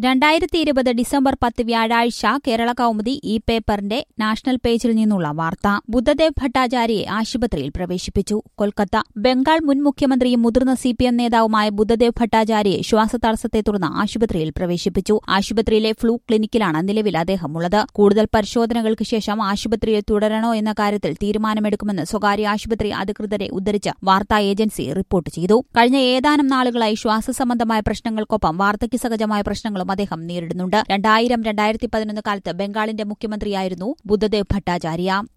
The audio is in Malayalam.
രണ്ടായിരത്തി ഇരുപത് ഡിസംബർ പത്ത് വ്യാഴാഴ്ച കേരള കൗമുദി ഈ പേപ്പറിന്റെ നാഷണൽ പേജിൽ നിന്നുള്ള വാർത്ത ബുദ്ധദേവ് ഭട്ടാചാര്യയെ ആശുപത്രിയിൽ പ്രവേശിപ്പിച്ചു കൊൽക്കത്ത ബംഗാൾ മുൻ മുഖ്യമന്ത്രിയും മുതിർന്ന സി പി എം നേതാവുമായ ബുദ്ധദേവ് ഭട്ടാചാര്യയെ ശ്വാസതടസ്സത്തെ തുടർന്ന് ആശുപത്രിയിൽ പ്രവേശിപ്പിച്ചു ആശുപത്രിയിലെ ഫ്ലൂ ക്ലിനിക്കിലാണ് നിലവിൽ അദ്ദേഹം ഉള്ളത് കൂടുതൽ പരിശോധനകൾക്ക് ശേഷം ആശുപത്രിയിൽ തുടരണോ എന്ന കാര്യത്തിൽ തീരുമാനമെടുക്കുമെന്ന് സ്വകാര്യ ആശുപത്രി അധികൃതരെ ഉദ്ധരിച്ച് വാർത്താ ഏജൻസി റിപ്പോർട്ട് ചെയ്തു കഴിഞ്ഞ ഏതാനും നാളുകളായി ശ്വാസസംബന്ധമായ പ്രശ്നങ്ങൾക്കൊപ്പം വാർദ്ധക്യ സഹജമായ പ്രശ്നങ്ങളും അദ്ദേഹം നേരിടുന്നുണ്ട് രണ്ടായിരം രണ്ടായിരത്തി പതിനൊന്ന് കാലത്ത് ബംഗാളിന്റെ മുഖ്യമന്ത്രിയായിരുന്നു ബുദ്ധദേവ് ഭട്ടാചാര്യ